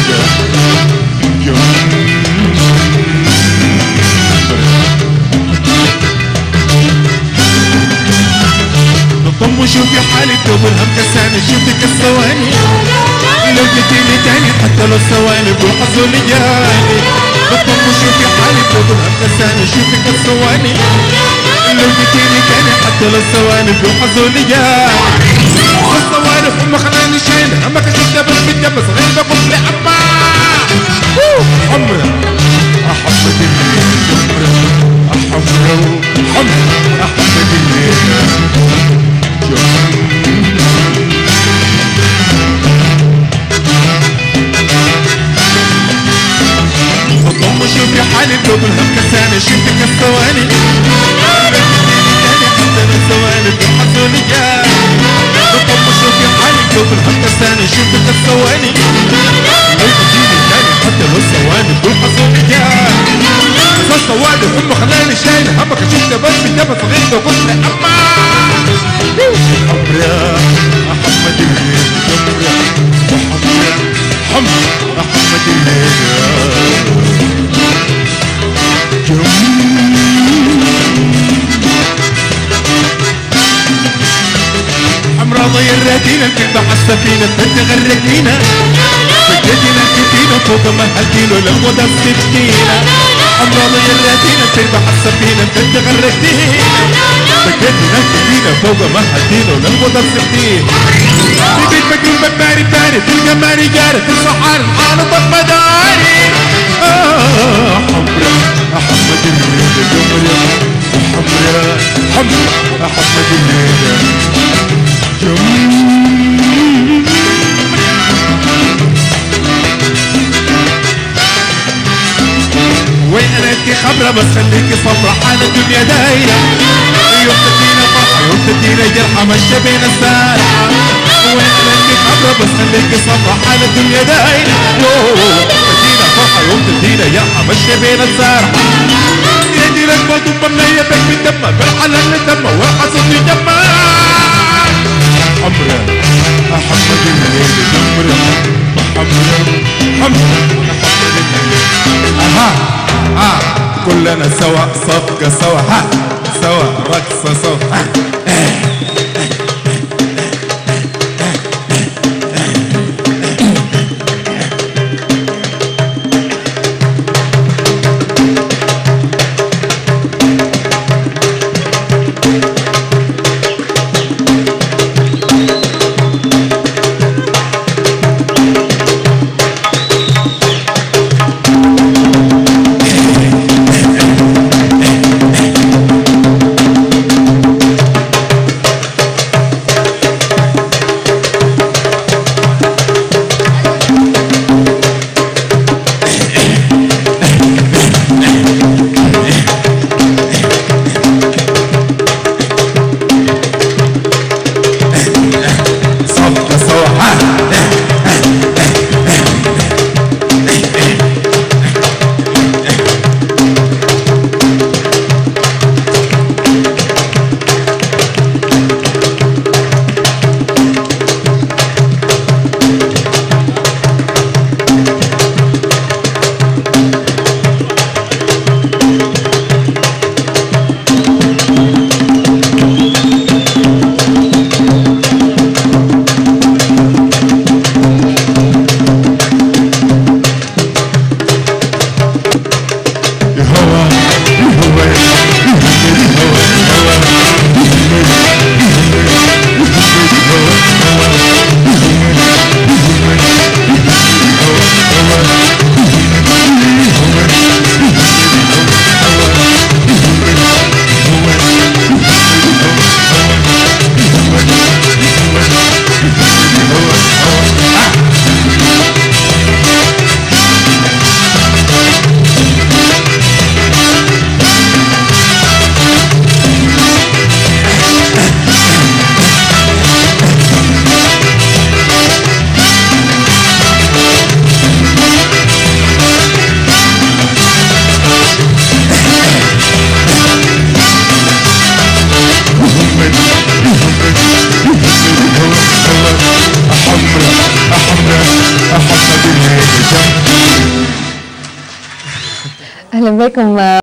نضم وشوفي حالي دوب الهم كساني شفتك الثواني لو جيتيني تاني حتى لو ثواني بالحظ جاني نضم وشوفي حالي دوب الهم كساني شفتك الثواني لو جيتيني تاني حتى لو ثواني بالحظ جاني الثواني هم خلاني شايل همك شفت بس بالدم صغير بقول لي عما حمرا أحمد الليل حمرا حمرا أحمد الليل ضم شوفي حالي دوب الهم كساني شفتك الثواني حتى الثواني بالحزن جاي ضم شوفي حالي دوب الهم كساني شفتك الثواني لو تجيني تاني حتى لو الثواني بالحزن جاي صوت ثواني هم خلاني شايل همك شفت بس بالنفس غير قلت لي اما حمرا احمد الليل حمرا حمرا حمرا احمد الليل حمرا ضيرتينا الكلمة على السفينة انت غرقتينا بديتينا الكتينة فوق ما هدينا للمدى الستينة حمرا ضيرتينا الكلمة على السفينة انت غرقتينا بديتينا الكتينة فوق ما هدينا للمدى الستينة في بيت مجنون بماري بارد الجماري جارد الصحاري العالم المداري آه حمرا أحمد الليل جمرة حمرا حمرا أحمد الليل وين انا انت خبرة بس خليكي صبرة حال الدنيا دايرة يوم تدينا فرحة يوم تدينا جرحة مشى بين السارحة وين انا انت خبرة بس خليكي صبرة حال الدنيا دايرة يوم تدينا فرحة يوم تدينا جرحة مشى بين السارحة يا دي لك ما ضم النية بك بالدم بالحلال الدم والحسن دم حمرا أحمد الليل جمرة حمرا حمرا أحمد الليل أها آه كلنا سوا صفقة سوا ها سوا رقصة سوا ها. اهلا بكم